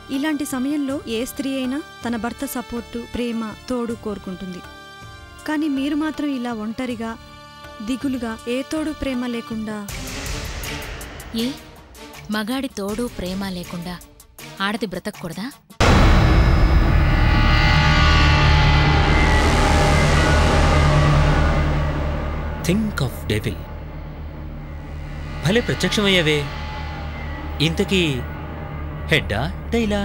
ఇలాంటి సమయంలో ఏ స్త్రీ అయినా తన భర్త సపోర్టు ప్రేమ తోడు కోరుకుంటుంది కానీ మీరు మాత్రం ఇలా ఒంటరిగా దిగులుగా ఏ తోడు ప్రేమ లేకుండా ఏ మగాడి తోడు ప్రేమ లేకుండా ఆడది బ్రతకూడదా థింక్ ఆఫ్ డెవిల్ భలే ప్రత్యక్షమయ్యావే ఇంతకీ హెడ్డా టైలా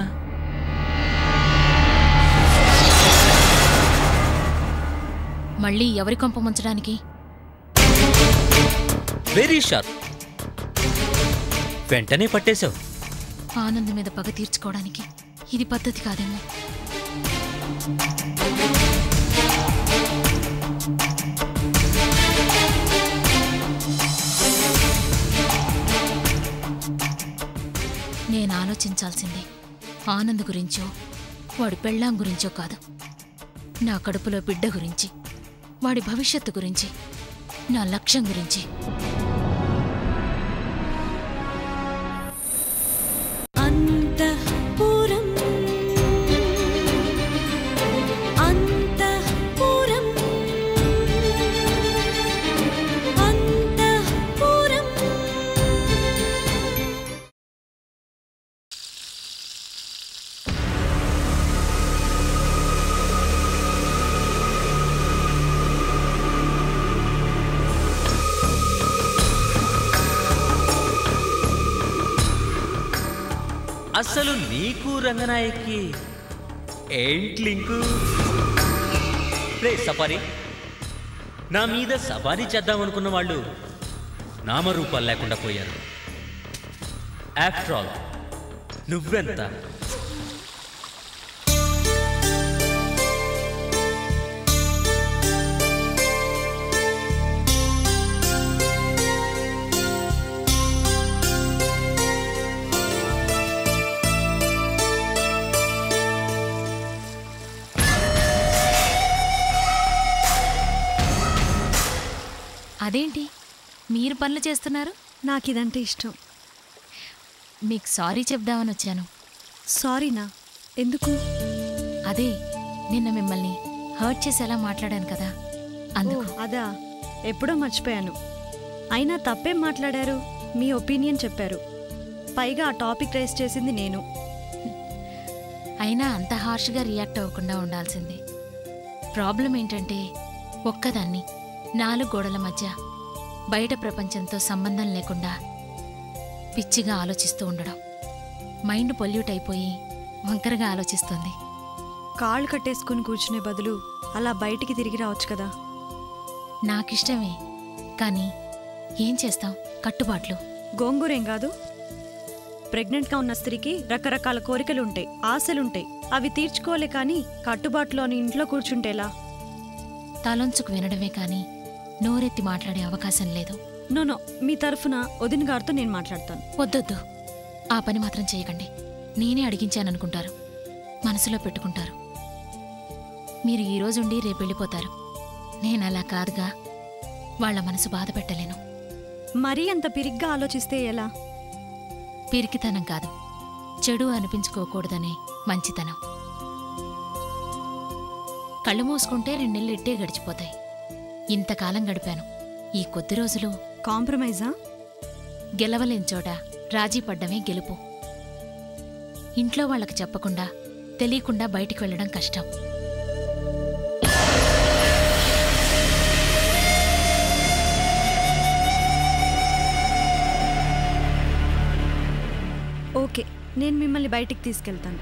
మళ్ళీ ఎవరి కొంప ముంచడానికి వెరీ షార్ప్ వెంటనే పట్టేశావు ఆనంద్ మీద పగ తీర్చుకోవడానికి ఇది పద్ధతి కాదేమో నేను ఆలోచించాల్సింది ఆనంద్ గురించో వాడి పెళ్ళాం గురించో కాదు నా కడుపులో బిడ్డ గురించి వాడి భవిష్యత్తు గురించి నా లక్ష్యం గురించి అంతఃపురం అంతఃపురం అంతఃపురం అసలు నీకు రంగనాయకి ఏంటి లింకు రే సఫారీ నా మీద సఫారీ చేద్దామనుకున్న వాళ్ళు నామరూపాలు లేకుండా పోయారు ఆఫ్టర్ ఆల్ నువ్వెంత అదేంటి మీరు పనులు చేస్తున్నారు నాకు ఇదంటే ఇష్టం మీకు సారీ చెప్దామని వచ్చాను సారీనా ఎందుకు అదే నిన్న మిమ్మల్ని హర్ట్ చేసేలా మాట్లాడాను కదా అందుకు ఓ, అదా ఎప్పుడో మర్చిపోయాను అయినా తప్పేం మాట్లాడారు మీ ఒపీనియన్ చెప్పారు పైగా ఆ టాపిక్ రైస్ చేసింది నేను అయినా అంత హార్ష్గా రియాక్ట్ అవ్వకుండా ఉండాల్సింది ప్రాబ్లం ఏంటంటే ఒక్కదాన్ని నాలుగు గోడల మధ్య బయట ప్రపంచంతో సంబంధం లేకుండా పిచ్చిగా ఆలోచిస్తూ ఉండడం మైండ్ పొల్యూట్ అయిపోయి వంకరగా ఆలోచిస్తుంది కాళ్ళు కట్టేసుకుని కూర్చునే బదులు అలా బయటికి తిరిగి రావచ్చు కదా నాకిష్టమే కానీ ఏం చేస్తాం కట్టుబాట్లు గోంగూరేం కాదు ప్రెగ్నెంట్గా ఉన్న స్త్రీకి రకరకాల కోరికలు ఉంటాయి ఆశలుంటాయి అవి తీర్చుకోలే కానీ కట్టుబాటులోని ఇంట్లో కూర్చుంటేలా తలొంచుకు వినడమే కానీ నోరెత్తి మాట్లాడే అవకాశం లేదు నో నో మీ తరఫున వదిన గారితో నేను మాట్లాడతాను వద్దొద్దు ఆ పని మాత్రం చేయకండి నేనే అడిగించాననుకుంటారు మనసులో పెట్టుకుంటారు మీరు ఈ రోజుండి రేపు వెళ్ళిపోతారు నేను అలా కాదుగా వాళ్ళ మనసు బాధ పెట్టలేను మరీ అంత పిరిగ్గా ఆలోచిస్తే ఎలా పిరికితనం కాదు చెడు అనిపించుకోకూడదనే మంచితనం కళ్ళు మూసుకుంటే రెండేళ్ళు ఇట్టే గడిచిపోతాయి ఇంతకాలం గడిపాను ఈ కొద్ది రోజులు కాంప్రమైజా గెలవలేని చోట రాజీ పడ్డమే గెలుపు ఇంట్లో వాళ్ళకి చెప్పకుండా తెలియకుండా బయటికి వెళ్ళడం కష్టం ఓకే నేను మిమ్మల్ని బయటికి తీసుకెళ్తాను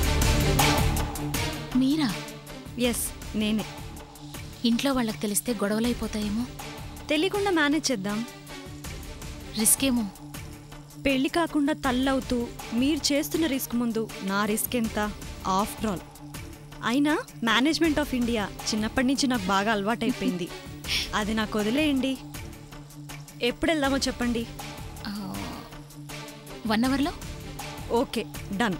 మీరా ఎస్ నేనే ఇంట్లో వాళ్ళకి తెలిస్తే గొడవలైపోతాయేమో తెలియకుండా మేనేజ్ చేద్దాం రిస్క్ ఏమో పెళ్లి కాకుండా తల్లవుతూ మీరు చేస్తున్న రిస్క్ ముందు నా రిస్క్ ఎంత ఆఫ్టర్ ఆల్ అయినా మేనేజ్మెంట్ ఆఫ్ ఇండియా చిన్నప్పటి నుంచి నాకు బాగా అలవాటైపోయింది అది నాకు వదిలేయండి ఎప్పుడు వెళ్దామో చెప్పండి ఆ, వన్ అవర్లో ఓకే డన్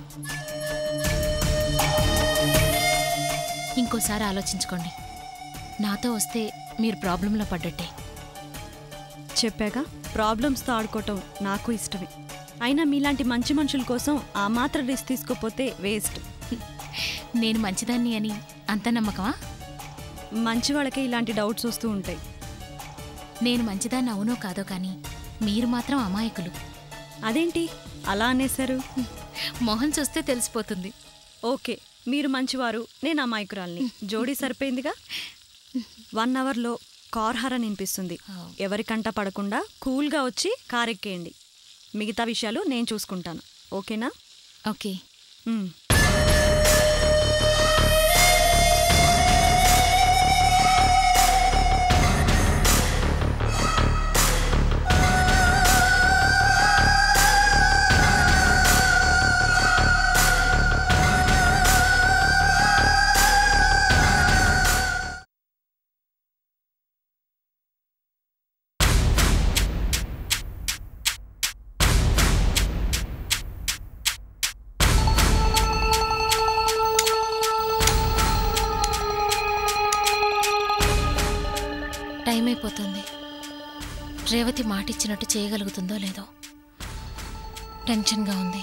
ఇంకోసారి ఆలోచించుకోండి నాతో వస్తే మీరు ప్రాబ్లంలో పడ్డట్టే చెప్పాక ప్రాబ్లమ్స్తో ఆడుకోవటం నాకు ఇష్టమే అయినా మీలాంటి మంచి మనుషుల కోసం ఆ మాత్రం రిస్క్ తీసుకోపోతే వేస్ట్ నేను మంచిదాన్ని అని అంత నమ్మకమా మంచి వాళ్ళకే ఇలాంటి డౌట్స్ వస్తూ ఉంటాయి నేను మంచిదాన్ని అవునో కాదో కానీ మీరు మాత్రం అమాయకులు అదేంటి అలా అనేశారు మొహం చూస్తే తెలిసిపోతుంది ఓకే మీరు మంచివారు నేను అమాయకురాల్ని జోడీ సరిపోయిందిగా వన్ అవర్లో కార్ హరన్ వినిపిస్తుంది ఎవరికంట పడకుండా కూల్గా వచ్చి కార్ ఎక్కేయండి మిగతా విషయాలు నేను చూసుకుంటాను ఓకేనా ఓకే మ్. టైం అయిపోతుంది రేవతి మాటిచ్చినట్టు చేయగలుగుతుందో లేదో టెన్షన్గా ఉంది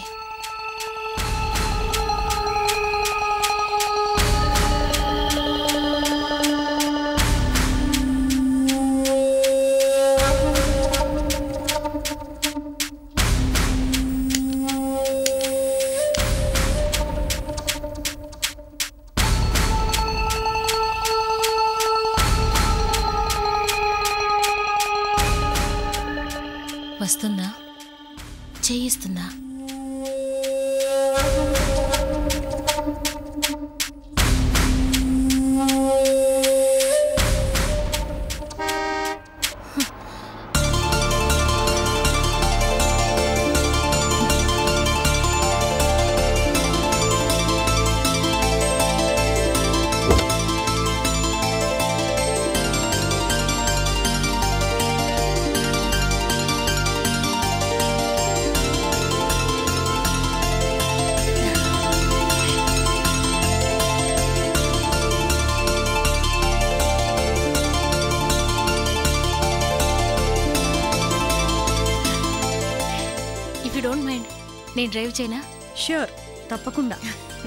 వస్తుందా చేయిస్తుందా ఇఫ్ యూ డోంట్ మైండ్ నేను డ్రైవ్ చేయనా ష్యూర్ తప్పకుండా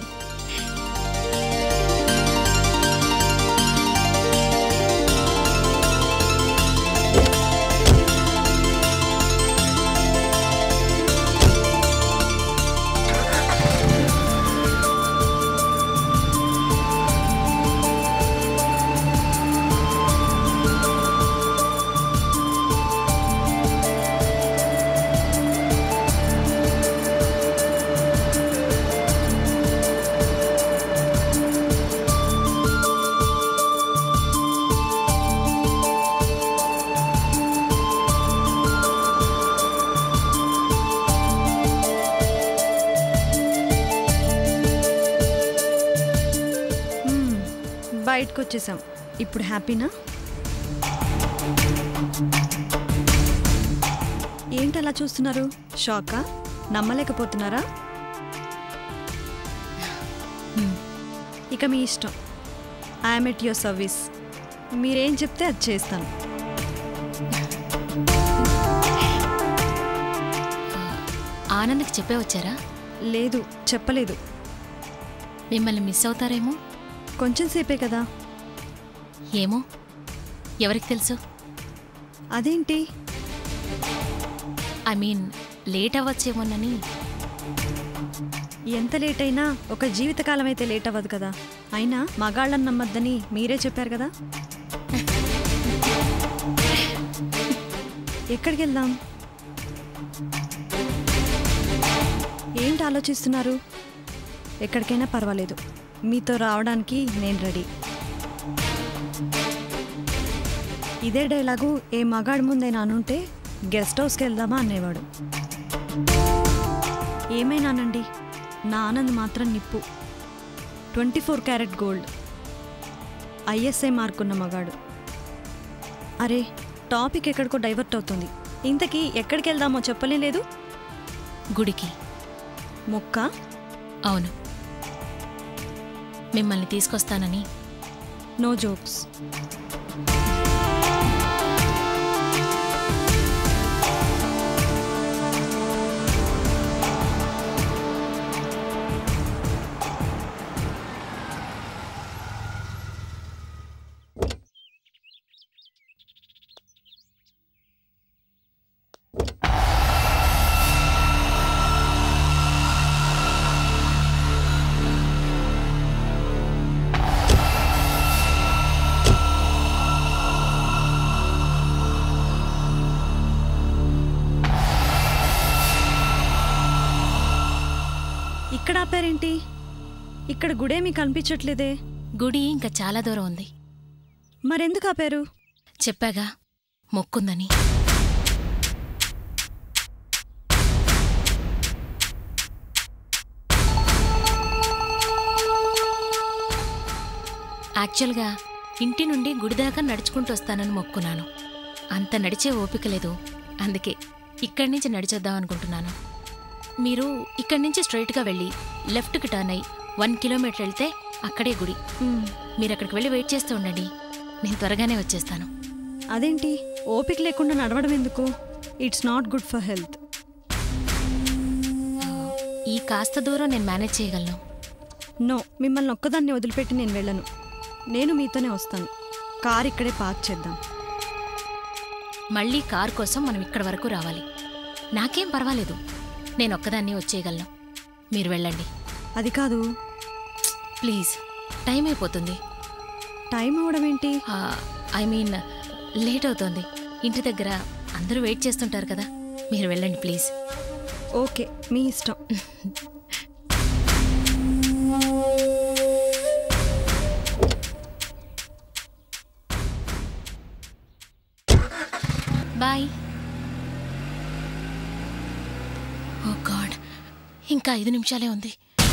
మ్మ్. బయటకు వచ్చేసాం ఇప్పుడు హ్యాపీనా ఏంటి అలా చూస్తున్నారు షాకా నమ్మలేకపోతున్నారా ఇక మీ ఇష్టం ఐఎమ్ ఎట్ యువర్ సర్వీస్ మీరేం చెప్తే అది చేస్తాను ఆనంద్కి చెప్పే వచ్చారా లేదు చెప్పలేదు మిమ్మల్ని మిస్ అవుతారేమో కొంచెం సేపే కదా ఏమో ఎవరికి తెలుసు అదేంటి ఐ మీన్ లేట్ అవ్వచ్చేమోనని ఎంత లేట్ అయినా ఒక జీవితకాలం అయితే లేట్ అవ్వదు కదా అయినా మగాళ్ళని నమ్మద్దని మీరే చెప్పారు కదా ఎక్కడికి వెళ్దాం ఏంటి ఆలోచిస్తున్నారు ఎక్కడికైనా పర్వాలేదు మీతో రావడానికి నేను రెడీ ఇదే డైలాగు ఏ మగాడి ముందైనా అనుంటే గెస్ట్ హౌస్కి వెళ్దామా అనేవాడు ఏమైనానండి నా ఆనంద్ మాత్రం నిప్పు twenty four carat gold ISI మార్కున్న మగాడు అరే టాపిక్ ఎక్కడికో డైవర్ట్ అవుతుంది ఇంతకీ ఎక్కడికి వెళ్దామో చెప్పలే లేదు గుడికి మొక్క అవును మిమ్మల్ని తీసుకొస్తానని నో జోక్స్ ఇక్కడ ఆపారేంటి ఇక్కడ గుడేమీ కనిపించట్లేదే గుడి ఇంకా చాలా దూరం ఉంది మరెందుకు ఆపారు చెప్పాగా మొక్కుందని యాక్చువల్గా ఇంటి నుండి గుడి దాకా నడుచుకుంటూ వస్తానని మొక్కున్నాను అంత నడిచే ఓపిక లేదు అందుకే ఇక్కడి నుంచి నడిచొద్దాం అనుకుంటున్నాను మీరు ఇక్కడి నుంచి స్ట్రైట్గా వెళ్ళి లెఫ్ట్కి టర్న్ అయ్యి వన్ కిలోమీటర్ వెళ్తే అక్కడే గుడి మ్, మీరు అక్కడికి వెళ్ళి వెయిట్ చేస్తూ ఉండండి నేను త్వరగానే వచ్చేస్తాను అదేంటి ఓపిక లేకుండా నడవడం ఎందుకు it's not good for health ఈ కాస్త దూరం నేను మేనేజ్ చేయగలను నో మిమ్మల్ని ఒక్కదాన్ని వదిలిపెట్టి నేను వెళ్ళను నేను మీతోనే వస్తాను కార్ ఇక్కడే పార్క్ చేద్దాం మళ్ళీ కార్ కోసం మనం ఇక్కడి వరకు రావాలి నాకేం పర్వాలేదు నేను ఒక్కదాన్ని వచ్చేయగలను మీరు వెళ్ళండి అది కాదు ప్లీజ్ టైం అయిపోతుంది టైం అవడం ఏంటి ఐ మీన్ లేట్ అవుతోంది ఇంటి దగ్గర అందరూ వెయిట్ చేస్తుంటారు కదా మీరు వెళ్ళండి ప్లీజ్ ఓకే మీ ఇష్టం బాయ్ ఓ గాడ్ ఇంకా ఐదు నిమిషాలే ఉంది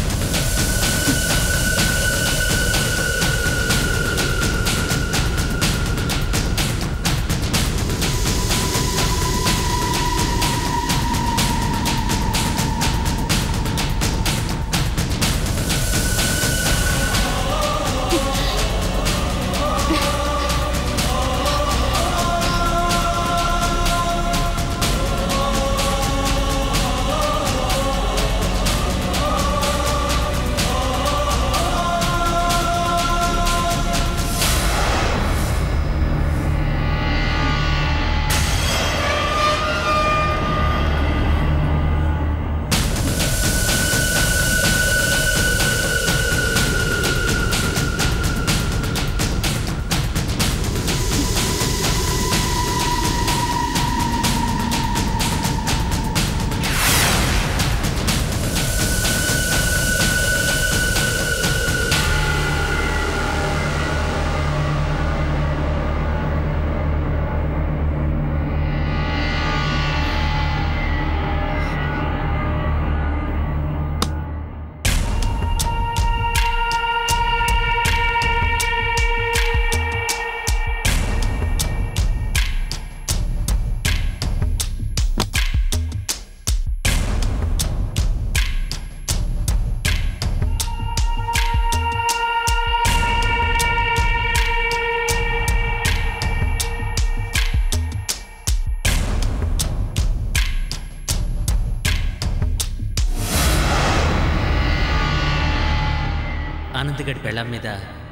ఆనందగడి పెళ్ళాం మీద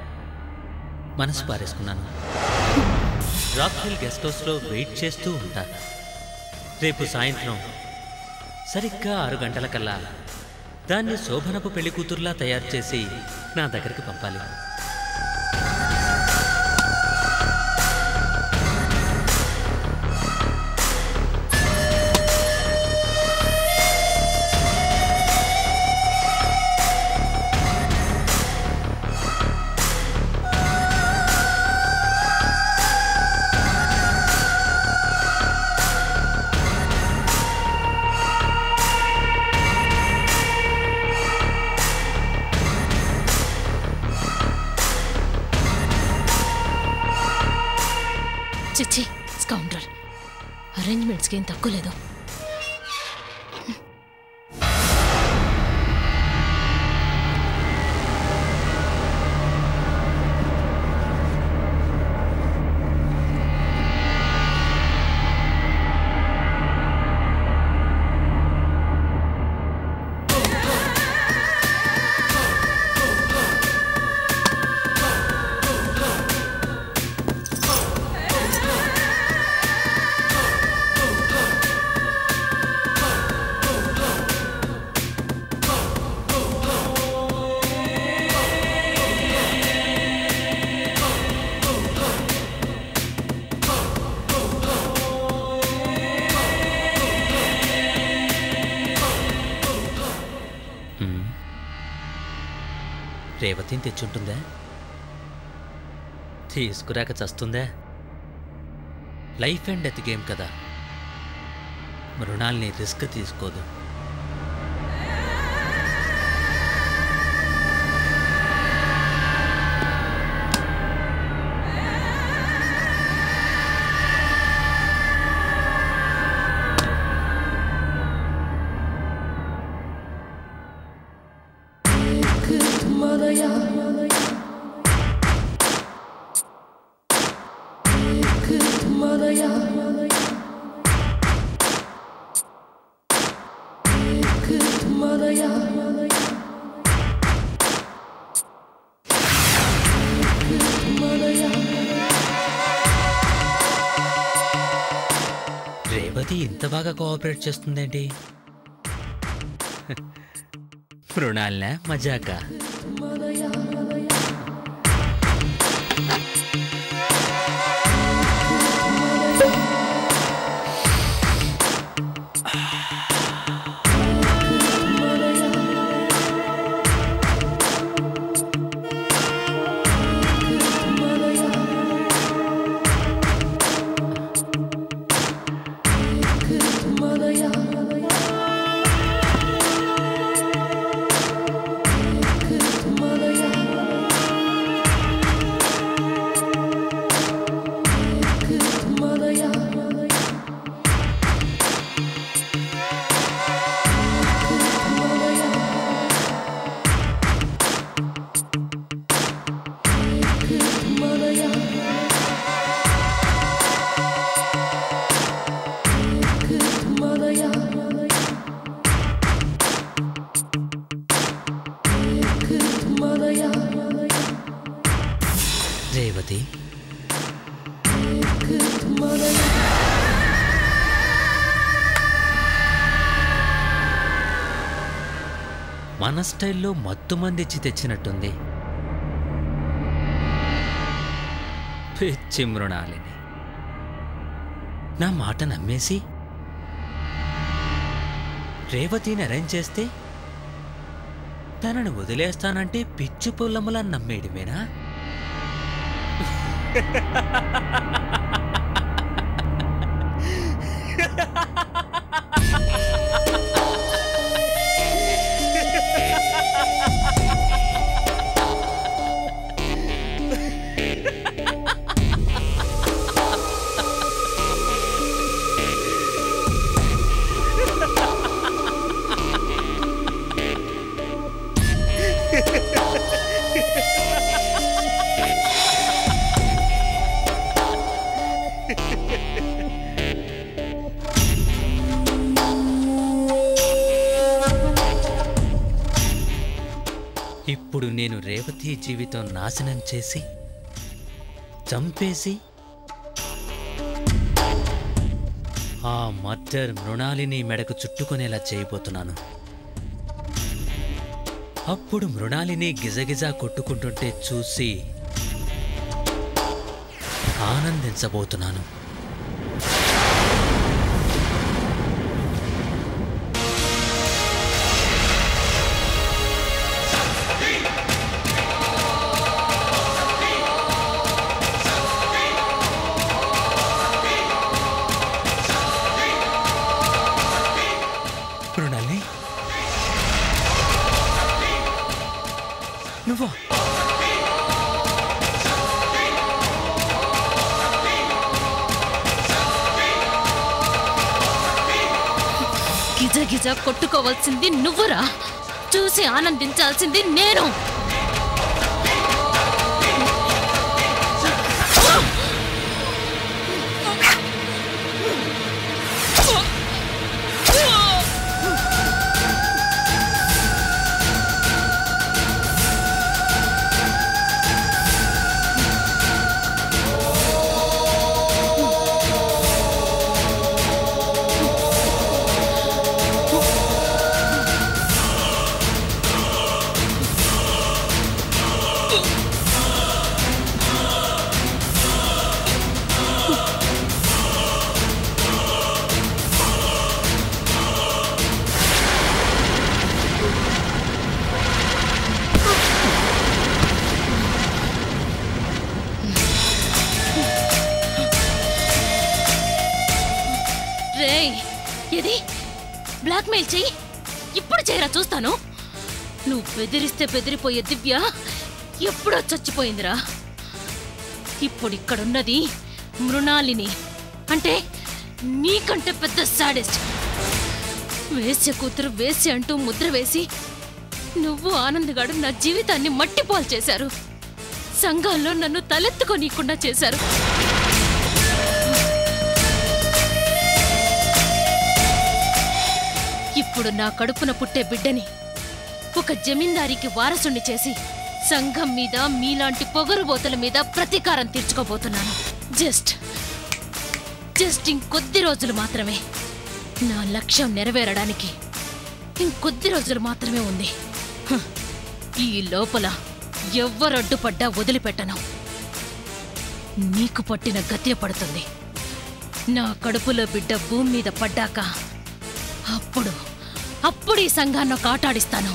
మనసు పారేసుకున్నాను రాక్ హిల్ గెస్ట్ హౌస్లో వెయిట్ చేస్తూ ఉంటా రేపు సాయంత్రం సరిగ్గా ఆరు గంటలకల్లా దాన్ని శోభనపు పెళ్లి కూతురులా తయారు చేసి నా దగ్గరికి పంపాలి చిచ్చి స్కౌండర్ అరేంజ్మెంట్స్కి ఏం తక్కువ లేదు రేవతిని తెచ్చుంటుందా తీసుకురాక చస్తుందా లైఫ్ అండ్ డెత్ గేమ్ కదా మృణాల్ని రిస్క్ తీసుకోదు రేవతి ఇంత బాగా కోఆపరేట్ చేస్తుందేంటి మృణాల్నా మజాకా రేవతి మన స్టైల్లో మత్తు మందిచ్చి తెచ్చినట్టుంది పిచ్చి మృణాలిని నా మాట నమ్మేసి రేవతిని అరేంజ్ చేస్తే తనను వదిలేస్తానంటే పిచ్చి పుల్లమ్మలా నమ్మేయడమేనా ఇప్పుడు నేను రేవతి జీవితం నాశనం చేసి చంపేసి ఆ మర్డర్ మృణాలిని మెడకు చుట్టుకునేలా చేయబోతున్నాను అప్పుడు మృణాలిని గిజగిజా కొట్టుకుంటుంటే చూసి ఆనందించబోతున్నాను మృణాలిని నువ్వా గిజ గిజ కొట్టుకోవాల్సింది నువ్వురా చూసి ఆనందించాల్సింది నేను రేయ్ ఇది బ్లాక్మెయిల్ చెయ్యి ఇప్పుడు చేయరా చూస్తాను నువ్వు బెదిరిస్తే బెదిరిపోయే దివ్య ఎప్పుడో చచ్చిపోయిందిరా ఇప్పుడు ఇక్కడున్నది మృణాలిని అంటే నీకంటే పెద్ద సాడెస్ట్ వేశ్య కూతురు వేశ్య అంటూ ముద్ర వేసి నువ్వు ఆనందగాడు నా జీవితాన్ని మట్టిపాలు చేశారు సంఘాల్లో నన్ను తలెత్తుకోనీయకుండా చేశారు ఇప్పుడు నా కడుపున పుట్టే బిడ్డని ఒక జమీందారికి వారసుణ్ణి చేసి సంఘం మీద మీలాంటి పొగరుబోతల మీద ప్రతీకారం తీర్చుకోబోతున్నాను జస్ట్ జస్ట్ ఇంకొద్ది రోజులు మాత్రమే నా లక్ష్యం నెరవేరడానికి ఇంకొద్ది రోజులు మాత్రమే ఉంది హ, ఈ లోపల ఎవ్వరడ్డుపడ్డా వదిలిపెట్టను నీకు పట్టిన గతే పడుతుంది నా కడుపులో బిడ్డ భూమి మీద పడ్డాక అప్పుడు అప్పుడు ఈ సంఘాన్ని ఒక ఆటాడిస్తాను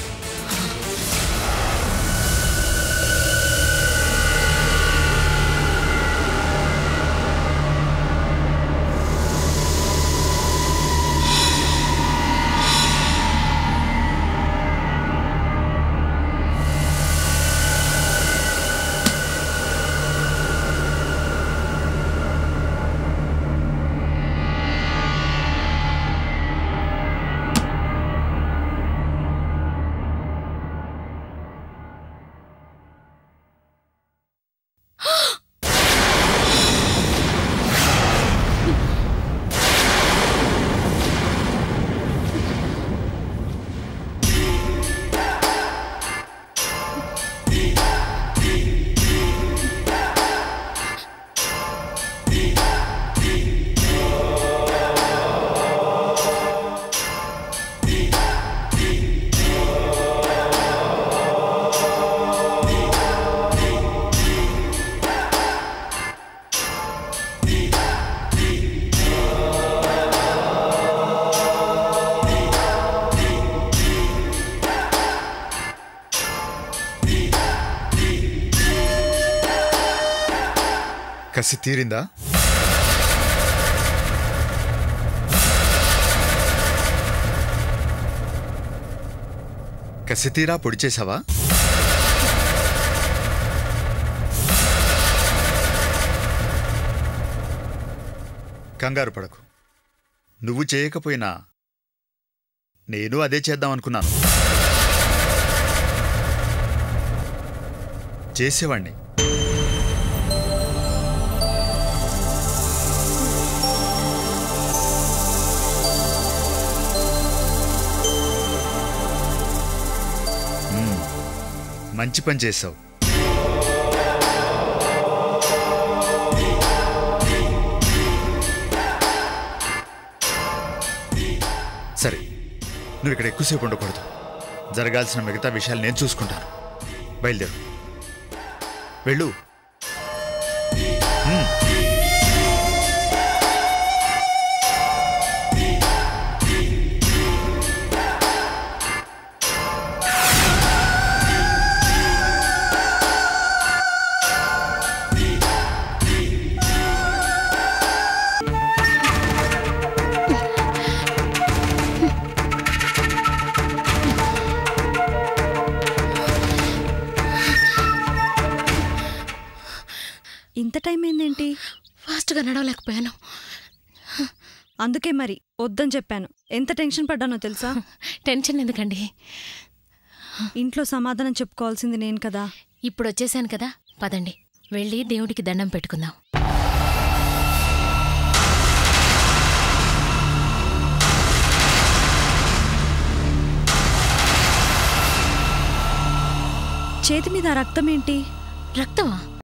కసి తీరిందా కసి తీరా పొడి చేసావా కంగారు పడకు నువ్వు చేయకపోయినా నేను అదే చేద్దాం అనుకున్నాను చేసేవాణ్ణి మ్మ్. మంచి పని చేసావు సరే నువ్వు ఇక్కడ ఎక్కువసేపు ఉండకూడదు జరగాల్సిన మిగతా విషయాలు నేను చూసుకుంటాను బయలుదేరు వెళ్ళు మ్మ్. ఇంత టైం ఏందేంటి ఫాస్ట్గా నడవలేకపోయాను అందుకే మరి వద్దని చెప్పాను ఎంత టెన్షన్ పడ్డానో తెలుసా టెన్షన్ ఎందుకండి ఇంట్లో సమాధానం చెప్పుకోవాల్సింది నేను కదా ఇప్పుడు వచ్చేసాను కదా పదండి వెళ్ళి దేవుడికి దండం పెట్టుకుందాం చేతి మీద ఆ రక్తం ఏంటి రక్తమా